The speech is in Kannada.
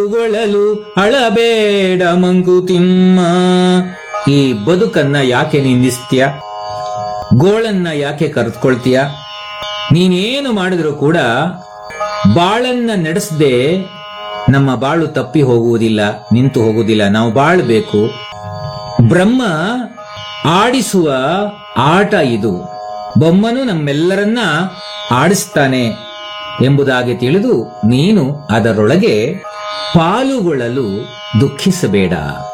ಗೊಳ್ಳಲು ಅಳಬೇಡ ಮಂಕುತಿಮ್ಮ ಈ ಬದುಕನ್ನ ಯಾಕೆ ನಿಂದಿಸ್ತೀಯ ಗೋಳನ್ನ ಯಾಕೆ ಕರೆದುಕೊಳ್ತೀಯ ನೀನೇನು ಮಾಡಿದ್ರು ಕೂಡ ಬಾಳನ್ನ ನಡೆಸದೆ ನಮ್ಮ ಬಾಳು ತಪ್ಪಿ ಹೋಗುವುದಿಲ್ಲ ನಿಂತು ಹೋಗುವುದಿಲ್ಲ ನಾವು ಬಾಳ್ಬೇಕು ಬ್ರಹ್ಮ ಆಡಿಸುವ ಆಟ ಇದು ಬೊಮ್ಮನು ನಮ್ಮೆಲ್ಲರನ್ನ ಆಡಿಸ್ತಾನೆ ಎಂಬುದಾಗಿ ತಿಳಿದು ನೀನು ಅದರೊಳಗೆ ಪಾಲುಗೊಳ್ಳಲು ದುಃಖಿಸಬೇಡ